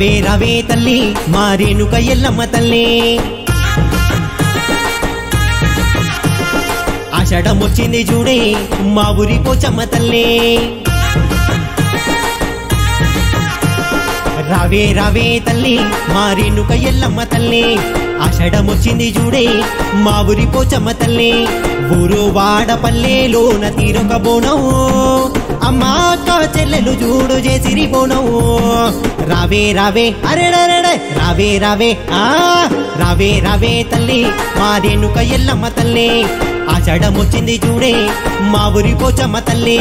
రావే రావే తల్లి మా రేణుక ఎల్లమ్మ తల్లి ఆషాఢం వచ్చింది చూడే మా ఊరి పోచమ్మ తల్లి రావే రావే తల్లి మా రేణుక ఎల్లమ్మ తల్లి ఆషాఢం వచ్చింది చూడే మా ఊరి పోచమ్మ తల్లి ఊరు వాడపల్లెలోన తీరొక బోనం అమ్మా అక్క చెల్లెలు చూడు చేసిరి బోనం రావే రావే అరెడరెడే రావే రావే ఆ రావే రావే తల్లి మా రేణుక ఎల్లమ్మ తల్లి ఆషాఢం వచ్చింది చూడే మా ఊరి పోచమ్మ తల్లి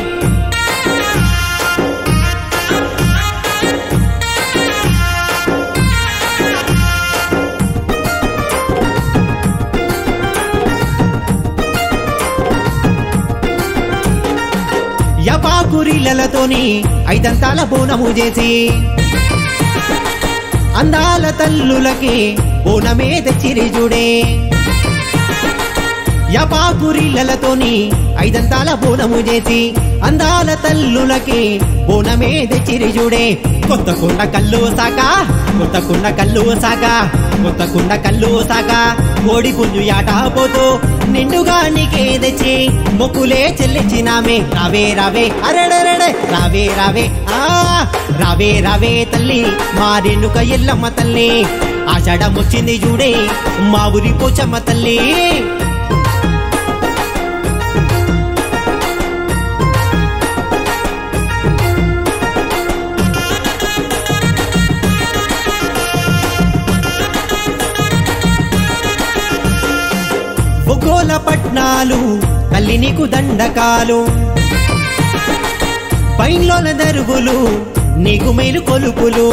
యపాకురిలతోని ఐదంతాల బోనము చేసి అందాల తల్లులకి బోనమే తెచ్చిరి చూడే యపాకురిలతోని ఐదంతాల బోనము చేసి అందాల తల్లులకి బోనమే తెచ్చిరి చూడే కొత్త కుండ కల్లు సాక కొత్త కుండ కల్లు సాక కొత్త కుండ కల్లు సాక కోడి పుంజు యాట పోతూ నిండుగా నీకే తెచ్చి మొక్కులే చెల్లించినామే రావే రావే అరెడరెడే రావే రావే ఆ రావే రావే తల్లి మా రెన్నుక ఎల్లమ్మ తల్లి ఆషాఢం వచ్చింది చూడే మా ఊరి పోచమ్మ తల్లి ఒగోల పట్నాలు తల్లి నీకు దండకాలు పైన్లోన దరుగులు నీకు మేలు కొలుపులు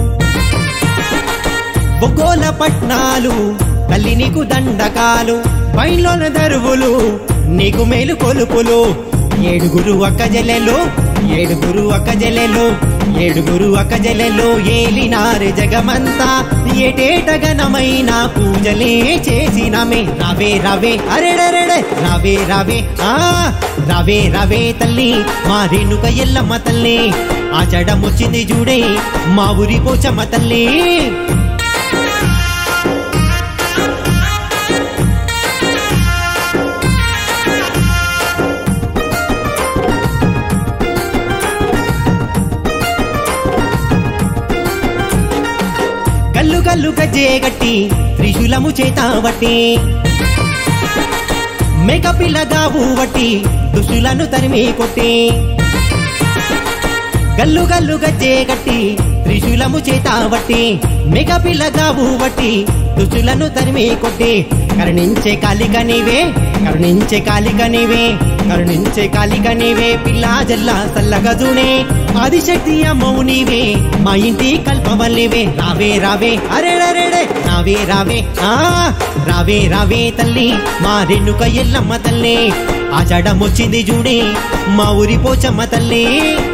ఒగోల పట్నాలు తల్లి నీకు దండకాలు పైన్లోన దరుగులు నీకు మేలు కొలుపులు ఏడుగురు అక్క జల్లెలు ఏడుగురు అక్క జల్లెలు ఏడుగురు అక్క జల్లెలు ఏలినారు జగమంతా ఏటేటగనమైన పూజలే చేసినమే రావే రావే అరెడరెడే రావే రావే ఆ రావే రావే తల్లి మా రేణుక ఎల్లమ్మ తల్లి ఆచడం వచ్చింది చూడే మా ఊరి పోచమ్మ తల్లి గల్లు గల్లు గజ్జే గట్టి త్రిశూలము చేతావట్టి మేకపిల్లగావు వట్టి దుష్టులను తరిమి కొట్టి గల్లు గల్లు గజ్జే గట్టి త్రిశూలము చేతావట్టి మేకపిల్లగావు వట్టి దుష్టులను తరిమి కొట్టి కరుణించే కాలిక నీవే కరుణించే కాలిక నీవే కరుణించే కాలిక నీవే పిల్ల జల్లా సల్లగా జూనే ఆదిశక్తి అమ్మవు నీవే మా ఇంటి కల్పవల్లివే రావే రావే అరెడరెడే రావే రావే ఆ రావే రావే తల్లి మా రెన్నుక ఎల్లమ్మ తల్లి ఆచడం వచ్చింది చూడే మా ఊరి పోచమ్మ తల్లి